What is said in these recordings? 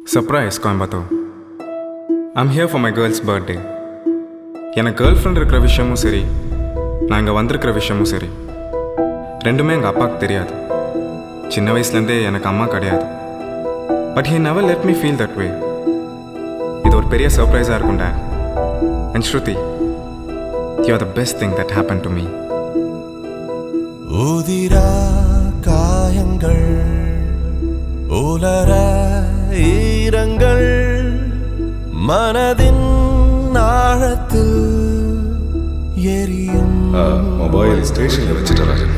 surprise Coimbatore I'm here for my girls birthday எனக்கு girl friend இருக்கிற விஷயமும் சரி நான் இங்கே வந்திருக்கிற விஷயமும் சரி ரெண்டுமே எங்கள் அப்பாவுக்கு தெரியாது சின்ன வயசுலேருந்தே எனக்கு அம்மா கிடையாது but he never let me feel that way இது ஒரு பெரிய சர்ப்ரைஸாக இருக்கும் dad and Shruti you are the best thing that happen to me உதிரா காயங்கள் உலர ஈரங்கள் மனதின் ஆழத்தில் எரியும் மொபைல் ஸ்டேஷனில் வச்சுட்டு ராஜன்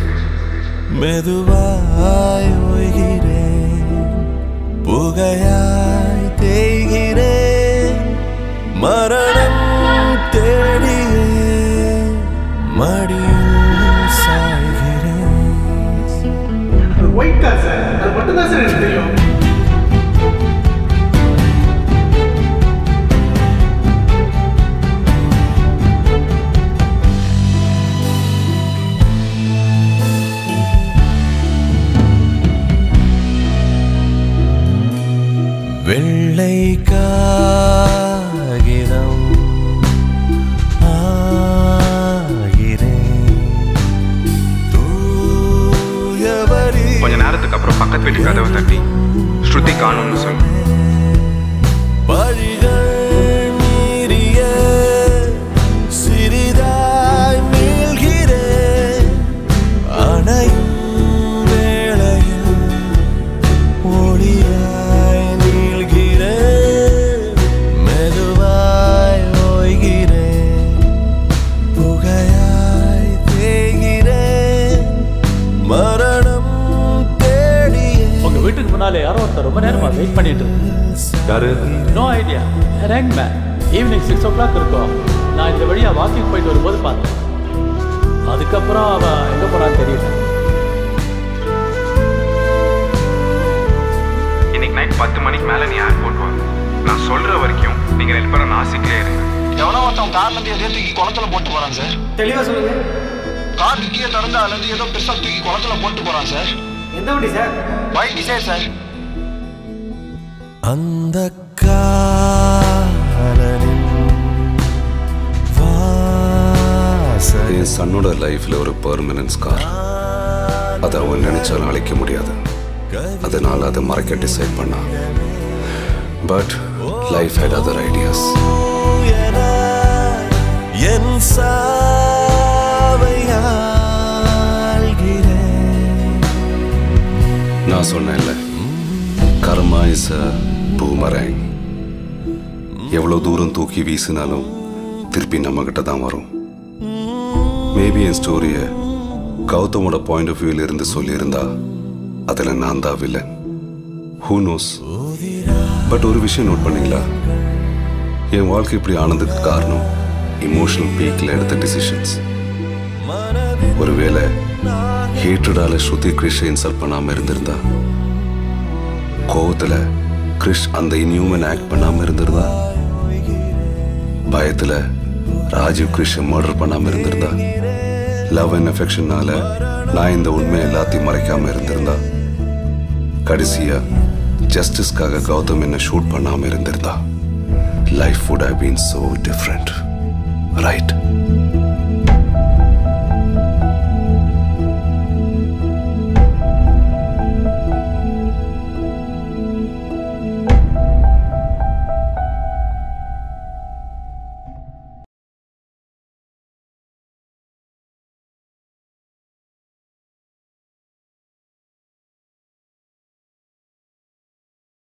மெதுவாய் ஓய்கிறேன் புகையாய் தேய்கிறேன் மரணம் தேடியே மடியில் சாய்கிறேன் ஒயிட் கார் சார் அது மட்டும் தான் சார் எனக்கு தெரியும் வெள்ளை காகிதம் ஆகிறேன் தூயவரி கொஞ்ச நேரத்துக்கு அப்புறம் பக்கத்து வீட்டு கதவை தட்டி ஸ்ருதி காணும்னு சொல்லு பழிகள் மீறிய சிறிதாய் மீள்கிறேன் அணையும் வேளையில் ஒளியாய் நீள்கிறேன் மெதுவாய் ஓய்கிறேன் புகையாய் தேய்கிறேன் மரணம் தேடியே உங்க வீட்டுக்கு முன்னாலே யாரோ ஒருத்தர் ரொம்ப நேரமா வெயிட் பண்ணிட்டு இருக்கு யாரு no idea rank man evening six o'clock இருக்கும் நான் இந்த வழியா வாக்கிங் போயிட்டு வரும்போது பார்த்தேன் அதுக்கப்புறம் அவன் எங்க போறான்னு தெரியல இன்னைக்கு நைட் பத்து மணிக்கு மேலே நீ ஏர்போர்ட் வா நான் சொல்கிற வரைக்கும் நீங்கள் ரெண்டு பேரும் நாசிக்லே இருங்க எவனோ ஒருத்தன் கார்ல இருந்து எதையோ தூக்கி குளத்துல போட்டு போறான் சார் தெளிவாக சொல்லுங்க கார் டிக்கியை திறந்து அதுல இருந்து ஏதோ பெருசா தூக்கி குளத்துல போட்டு போறான் சார் எந்த வண்டி சார் ஒயிட் டிசைர் சார் அந்த காலனின் வாசல் என் சன்னோட லைஃப்ல ஒரு பெர்மனன்ட் ஸ்கார் அதை அவன் நினைச்சாலும் அழிக்க முடியாது அதனால அதை மறைக்க டிசைட் பண்ணான் but life had other ideas என என் சாவை ஆள்கிறேன் நான் சொன்னேன்ல கர்மா இஸ் அ பூமரேங் எவ்வளோ தூரம் தூக்கி வீசினாலும் திருப்பி நம்மக்கிட்ட தான் வரும் மேபி என் ஸ்டோரியை கௌதமோட பாயிண்ட் ஆஃப் வியூல இருந்து சொல்லியிருந்தா அதில் நான் தான் வில்லன் ஹூ நோஸ் பட் ஒரு விஷயம் நோட் பண்ணீங்களா என் வாழ்க்கை இப்படி ஆனதுக்கு காரணம் இமோஷனல் பீக்கில் எடுத்த டிசிஷன்ஸ் ஒருவேளை ஹேட்ரடால ஸ்ருதி கிரிஷை இன்சல்ட் பண்ணாம இருந்திருந்தா கோவத்துல கிரிஷ் அந்த இன்ஹியூமன் ஆக்ட் பண்ணாம இருந்திருந்தா பயத்துல ராஜீவ் கிரிஷை மர்டர் பண்ணாம இருந்திருந்தா லவ் அண்ட் அஃபெக்ஷனால நான் இந்த உண்மை எல்லாத்தையும் மறைக்காம இருந்திருந்தா கடைசியா ஜஸ்டிஸ்க்காக கௌதம் என்ன ஷூட் பண்ணாம இருந்திருந்தா life would have been so different right